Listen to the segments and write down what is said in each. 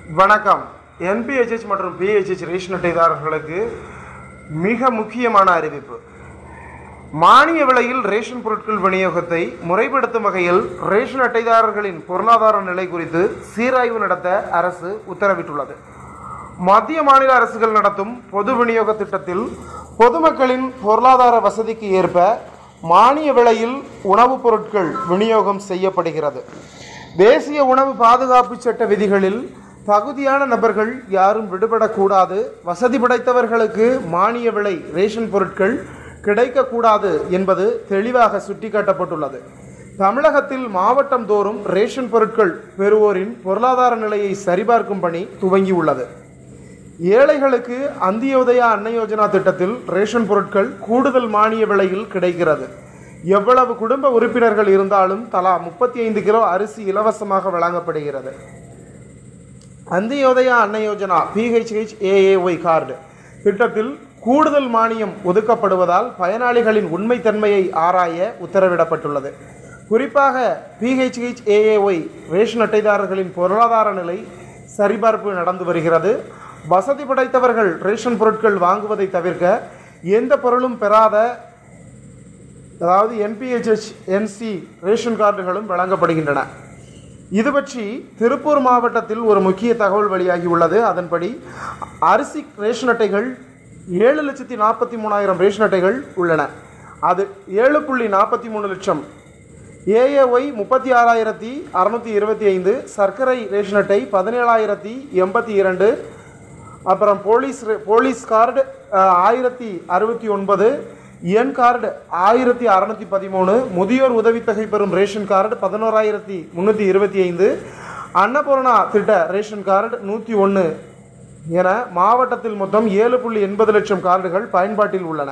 வணக்கம் என்பிஹெச்ஹெச் மற்றும் PHH ration அட்டைதாரர்களுக்கு மிக முக்கியமான அறிவிப்பு மானிய விலையில் ரேஷன் பொருட்கள் விநியோகத்தை முறைப்படுத்தும் வகையில் ரேஷன் அட்டைதாரர்களின் பொருளாதார நிலை குறித்து சீராய்வு நடத்த அரசு உத்தரவிட்டுள்ளது மத்திய மாநில அரசுகள் நடத்தும் பொது விநியோக திட்டத்தில் பொதுமக்களின் பொருளாதார வசதிக்கு ஏற்ப மானிய விலையில் உணவுப் பொருட்கள் விநியோகம் செய்யப்படுகிறது தேசிய உணவு பாதுகாப்பு சட்ட விதிகளில் தகுதியான நபர்கள் யாரும் விடுபடக்கூடாது வசதி படைத்தவர்களுக்கு மானிய விலை ரேஷன் பொருட்கள் கிடைக்கக்கூடாது என்பது தெளிவாக சுட்டிக்காட்டப்பட்டுள்ளது தமிழகத்தில் மாவட்டம் தோறும் ரேஷன் பொருட்கள் பெறுவோரின் பொருளாதார நிலையை சரிபார்க்கும் பணி துவங்கியுள்ளது ஏழைகளுக்கு அந்தியோதயா அன்ன யோஜனா திட்டத்தில் ரேஷன் பொருட்கள் கூடுதல் மானிய விலையில் கிடைக்கிறது எவ்வளவு குடும்ப உறுப்பினர்கள் இருந்தாலும் தலா முப்பத்தி ஐந்து கிலோ அரிசி இலவசமாக வழங்கப்படுகிறது அந்தியோதயா அன்ன யோஜனா பிஹெச்ஹெச் ஏஏஒய் கார்டு திட்டத்தில் கூடுதல் மானியம் ஒதுக்கப்படுவதால் பயனாளிகளின் உண்மைத்தன்மையை ஆராய உத்தரவிடப்பட்டுள்ளது குறிப்பாக பிஹெச்ஹெச் ஏஏஒய் ரேஷன் அட்டைதாரர்களின் பொருளாதார நிலை சரிபார்ப்பு நடந்து வருகிறது வசதி படைத்தவர்கள் ரேஷன் பொருட்கள் வாங்குவதை தவிர்க்க எந்த பொருளும் பெறாத அதாவது என்பிஹெச்ஹெச் என்சி ரேஷன் கார்டுகளும் வழங்கப்படுகின்றன இது பற்றி திருப்பூர் மாவட்டத்தில் ஒரு முக்கிய தகவல் வெளியாகி உள்ளது அதன்படி அரிசி ரேஷன் அட்டைகள் ஏழு லட்சத்தி நாற்பத்தி மூணாயிரம் ரேஷன் அட்டைகள் உள்ளன அது ஏழு புள்ளி நாற்பத்தி மூணு லட்சம் ஏஏஒய் முப்பத்தி ஆறாயிரத்தி அறநூற்றி இருபத்தி ஐந்து சர்க்கரை ரேஷன் அட்டை பதினேழாயிரத்தி எண்பத்தி இரண்டு அப்புறம் போலீஸ் ரே- போலீஸ் கார்டு அஹ், ஆயிரத்தி அறுபத்தி ஒன்பது என் கார்டு ஆயிரத்தி அறநூற்றி பதிமூணு முதியோர் உதவித்தொகை பெறும் ரேஷன் கார்டு பதினோராயிரத்தி முந்நூற்றி இருபத்தி ஐந்து அன்னபூர்ணா திட்ட ரேஷன் கார்டு நூற்றி ஒன்று என மாவட்டத்தில் மொத்தம் ஏழு புள்ளி எண்பது லட்சம் கார்டுகள் பயன்பாட்டில் உள்ளன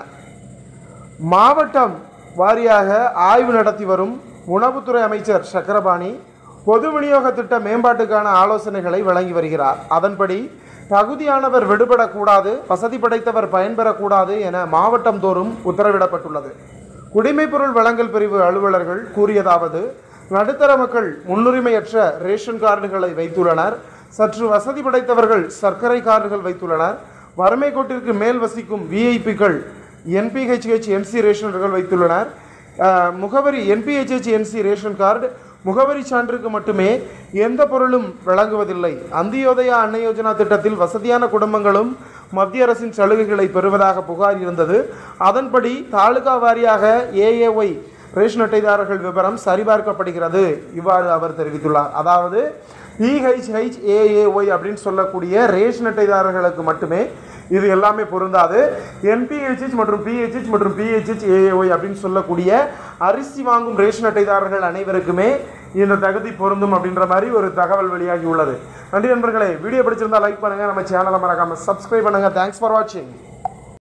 மாவட்டம் வாரியாக ஆய்வு நடத்தி வரும் உணவுத்துறை அமைச்சர் சக்கரபாணி பொது விநியோக திட்ட மேம்பாட்டுக்கான ஆலோசனைகளை வழங்கி வருகிறார் அதன்படி தகுதியானவர் விடுபடக்கூடாது வசதி படைத்தவர் பயன்பெறக்கூடாது என மாவட்டம் தோறும் உத்தரவிடப்பட்டுள்ளது குடிமைப்பொருள் வழங்கல் பிரிவு அலுவலர்கள் கூறியதாவது நடுத்தர மக்கள் முன்னுரிமையற்ற ரேஷன் கார்டுகளை வைத்துள்ளனர் சற்று வசதி படைத்தவர்கள் சர்க்கரை கார்டுகள் வைத்துள்ளனர் வறுமை கோட்டிற்கு மேல் வசிக்கும் விஐபிக்கள் என்பிஹெச்ஹெச் என்சி ரேஷன்கள் வைத்துள்ளனர் அஹ், முகவரி என்பிஹெச்ஹெச் என்சி ரேஷன் கார்டு முகவரி சான்றுக்கு மட்டுமே எந்த பொருளும் வழங்குவதில்லை அந்தியோதயா அன்ன யோஜனா திட்டத்தில் வசதியான குடும்பங்களும் மத்திய அரசின் சலுகைகளை பெறுவதாக புகார் இருந்தது அதன்படி தாலுகா வாரியாக ஏஏஒய் ரேஷன் அட்டைதாரர்கள் விவரம் சரிபார்க்கப்படுகிறது இவ்வாறு அவர் தெரிவித்துள்ளார் அதாவது பிஹெச்ஹெச் ஏஏஒய் அப்படின்னு சொல்லக்கூடிய ரேஷன் அட்டைதாரர்களுக்கு மட்டுமே இது எல்லாமே பொருந்தாது என்பிஹெச்ஹெச் மற்றும் பிஹெச்ஹெச் மற்றும் பிஹெச்ஹெச் ஏஏஒய் அப்படின்னு சொல்லக்கூடிய அரிசி வாங்கும் ரேஷன் அட்டைதாரர்கள் அனைவருக்குமே இந்த தகுதி பொருந்தும் அப்படின்ற மாதிரி ஒரு தகவல் வெளியாகி உள்ளது நன்றி நண்பர்களே வீடியோ பிடிச்சிருந்தா லைக் பண்ணுங்க நம்ம சேனலை மறக்காம சப்ஸ்கிரைப் பண்ணுங்க தேங்க்ஸ் ஃபார் வாட்சிங்